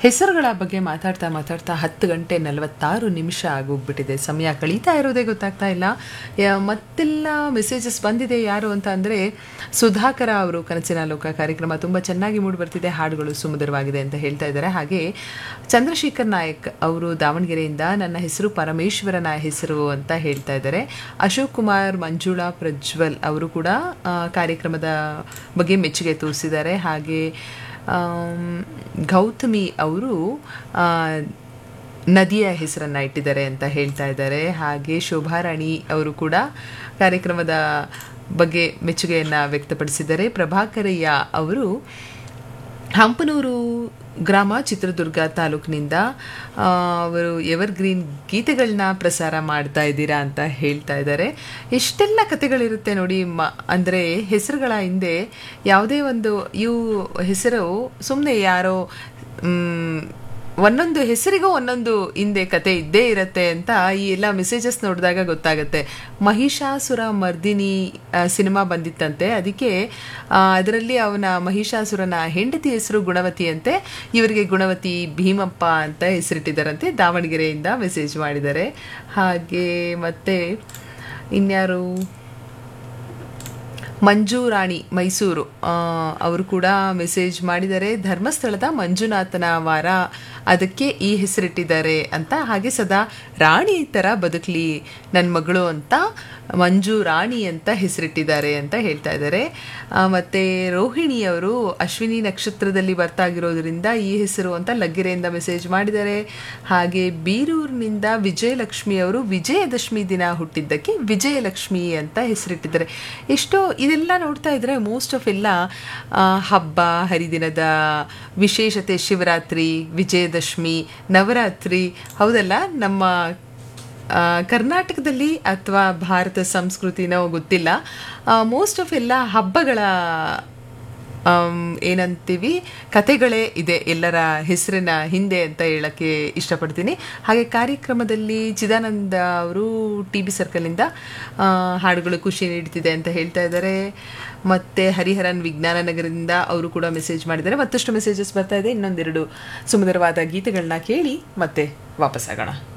ಹೆಸರುಗಳ ಬಗ್ಗೆ ಮಾತಾಡ್ತಾ ಮಾತಾಡ್ತಾ ಹತ್ತು ಗಂಟೆ ನಲವತ್ತಾರು ನಿಮಿಷ ಆಗೋಗ್ಬಿಟ್ಟಿದೆ ಸಮಯ ಕಳೀತಾ ಇರೋದೇ ಗೊತ್ತಾಗ್ತಾ ಇಲ್ಲ ಯಾ- ಮತ್ತೆಲ್ಲ ಮೆಸೇಜಸ್ ಬಂದಿದೆ ಯಾರು ಅಂತ ಅಂದರೆ ಸುಧಾಕರ ಅವರು ಕನಸಿನ ಲೋಕ ಕಾರ್ಯಕ್ರಮ ತುಂಬ ಚೆನ್ನಾಗಿ ಮೂಡಿ ಬರ್ತಿದೆ ಹಾಡುಗಳು ಸುಮಧುರವಾಗಿದೆ ಅಂತ ಹೇಳ್ತಾ ಇದ್ದಾರೆ ಹಾಗೆ ಚಂದ್ರಶೇಖರ್ ನಾಯಕ್ ಅವರು ದಾವಣಗೆರೆಯಿಂದ ನನ್ನ ಹೆಸರು ಪರಮೇಶ್ವರನ ಹೆಸರು ಅಂತ ಹೇಳ್ತಾ ಇದ್ದಾರೆ ಅಶೋಕ್ ಕುಮಾರ್ ಮಂಜುಳಾ ಪ್ರಜ್ವಲ್ ಅವರು ಕೂಡ ಆ, ಕಾರ್ಯಕ್ರಮದ ಬಗ್ಗೆ ಮೆಚ್ಚುಗೆ ತೋರಿಸಿದ್ದಾರೆ ಹಾಗೆ ಆಮ್, ಗೌತಮಿ ಅವರು ಆ, ನದಿಯ ಹೆಸರನ್ನು ಇಟ್ಟಿದ್ದಾರೆ ಅಂತ ಹೇಳ್ತಾ ಇದ್ದಾರೆ ಹಾಗೆ ಶೋಭಾರಾಣಿ ಅವರು ಕೂಡ ಕಾರ್ಯಕ್ರಮದ ಬಗ್ಗೆ ಮೆಚ್ಚುಗೆಯನ್ನು ವ್ಯಕ್ತಪಡಿಸಿದ್ದಾರೆ ಪ್ರಭಾಕರಯ್ಯ ಅವರು ಹಂಪನೂರು ಗ್ರಾಮ ಚಿತ್ರದುರ್ಗ ತಾಲೂಕಿನಿಂದ ಆ, ಅವರು ಎವರ್ಗ್ರೀನ್ ಗೀತೆಗಳನ್ನ ಪ್ರಸಾರ ಮಾಡ್ತಾ ಇದ್ದೀರಾ ಅಂತ ಹೇಳ್ತಾ ಇದ್ದಾರೆ ಎಷ್ಟೆಲ್ಲ ಕತೆಗಳಿರುತ್ತೆ ನೋಡಿ ಮ ಅಂದರೆ ಹೆಸರುಗಳ ಹಿಂದೆ ಯಾವುದೇ ಒಂದು ಇವು ಹೆಸರು ಸುಮ್ಮನೆ ಯಾರೋ ಮ್, ಒಂದೊಂದು ಹೆಸರಿಗೂ ಒಂದೊಂದು ಹಿಂದೆ ಕತೆ ಇದ್ದೇ ಇರತ್ತೆ ಅಂತ ಈ ಎಲ್ಲ ಮೆಸೇಜಸ್ ನೋಡಿದಾಗ ಗೊತ್ತಾಗುತ್ತೆ ಮಹಿಷಾಸುರ ಮರ್ದಿನಿ ಆ, ಸಿನಿಮಾ ಬಂದಿತ್ತಂತೆ ಅದಕ್ಕೆ ಅದರಲ್ಲಿ ಅವನ ಮಹಿಷಾಸುರನ ಹೆಂಡತಿ ಹೆಸರು ಗುಣವತಿ ಅಂತೆ ಇವರಿಗೆ ಗುಣವತಿ ಭೀಮಪ್ಪ ಅಂತ ಹೆಸರಿಟ್ಟಿದ್ದಾರಂತೆ ದಾವಣಗೆರೆಯಿಂದ ಮೆಸೇಜ್ ಮಾಡಿದ್ದಾರೆ ಹಾಗೆ ಮತ್ತೆ ಇನ್ಯಾರು ಮಂಜು ರಾಣಿ ಮೈಸೂರು ಆ, ಅವರು ಕೂಡ ಮೆಸೇಜ್ ಮಾಡಿದ್ದಾರೆ ಧರ್ಮಸ್ಥಳದ ಮಂಜುನಾಥನ ವಾರ ಅದಕ್ಕೆ ಈ ಹೆಸರಿಟ್ಟಿದ್ದಾರೆ ಅಂತ ಹಾಗೆ ಸದಾ ರಾಣಿ ಥರ ಬದುಕಲಿ ನನ್ನ ಮಗಳು ಅಂತ ಮಂಜು ರಾಣಿ ಅಂತ ಹೆಸರಿಟ್ಟಿದ್ದಾರೆ ಅಂತ ಹೇಳ್ತಾ ಇದ್ದಾರೆ ಆ, ಮತ್ತೆ ರೋಹಿಣಿ ಅವರು ಅಶ್ವಿನಿ ನಕ್ಷತ್ರದಲ್ಲಿ ಬರ್ತಾಗಿರೋದ್ರಿಂದ ಈ ಹೆಸರು ಅಂತ ಲಗ್ಗೆರೆಯಿಂದ ಮೆಸೇಜ್ ಮಾಡಿದ್ದಾರೆ ಹಾಗೆ ಬೀರೂರಿನಿಂದ ವಿಜಯಲಕ್ಷ್ಮಿ ಅವರು ವಿಜಯದಶಮಿ ದಿನ ಹುಟ್ಟಿದ್ದಕ್ಕೆ ವಿಜಯಲಕ್ಷ್ಮಿ ಅಂತ ಹೆಸರಿಟ್ಟಿದ್ದಾರೆ ಎಷ್ಟೋ ಇದೆಲ್ಲ ನೋಡ್ತಾ ಇದ್ರೆ ಮೋಸ್ಟ್ ಆಫ್ ಎಲ್ಲ ಆ, ಹಬ್ಬ ಹರಿದಿನದ ವಿಶೇಷತೆ ಶಿವರಾತ್ರಿ ವಿಜಯದಶಮಿ ನವರಾತ್ರಿ ಹೌದಲ್ಲ ನಮ್ಮ ಆ, ಕರ್ನಾಟಕದಲ್ಲಿ ಅಥವಾ ಭಾರತ ಸಂಸ್ಕೃತಿನೋ ಗೊತ್ತಿಲ್ಲ ಮೋಸ್ಟ್ ಆಫ್ ಎಲ್ಲ ಹಬ್ಬಗಳ ಆಮ್, ಏನಂತೀವಿ ಕತೆಗಳೇ ಇದೆ ಎಲ್ಲರ ಹೆಸರಿನ ಹಿಂದೆ ಅಂತ ಹೇಳಕ್ಕೆ ಇಷ್ಟಪಡ್ತೀನಿ ಹಾಗೆ ಕಾರ್ಯಕ್ರಮದಲ್ಲಿ ಚಿದಾನಂದ ಅವರು ಟಿ ಬಿ ಸರ್ಕಲಿಂದ ಆ, ಹಾಡುಗಳು ಖುಷಿ ನೀಡ್ತಿದೆ ಅಂತ ಹೇಳ್ತಾ ಇದ್ದಾರೆ ಮತ್ತು ಹರಿಹರನ್ ವಿಜ್ಞಾನ ನಗರದಿಂದ ಅವರು ಕೂಡ ಮೆಸೇಜ್ ಮಾಡಿದ್ದಾರೆ ಮತ್ತಷ್ಟು ಮೆಸೇಜಸ್ ಬರ್ತಾ ಇದೆ ಇನ್ನೊಂದೆರಡು ಸುಮಧುರವಾದ ಗೀತೆಗಳನ್ನ ಕೇಳಿ ಮತ್ತೆ ವಾಪಸ್ ಆಗೋಣ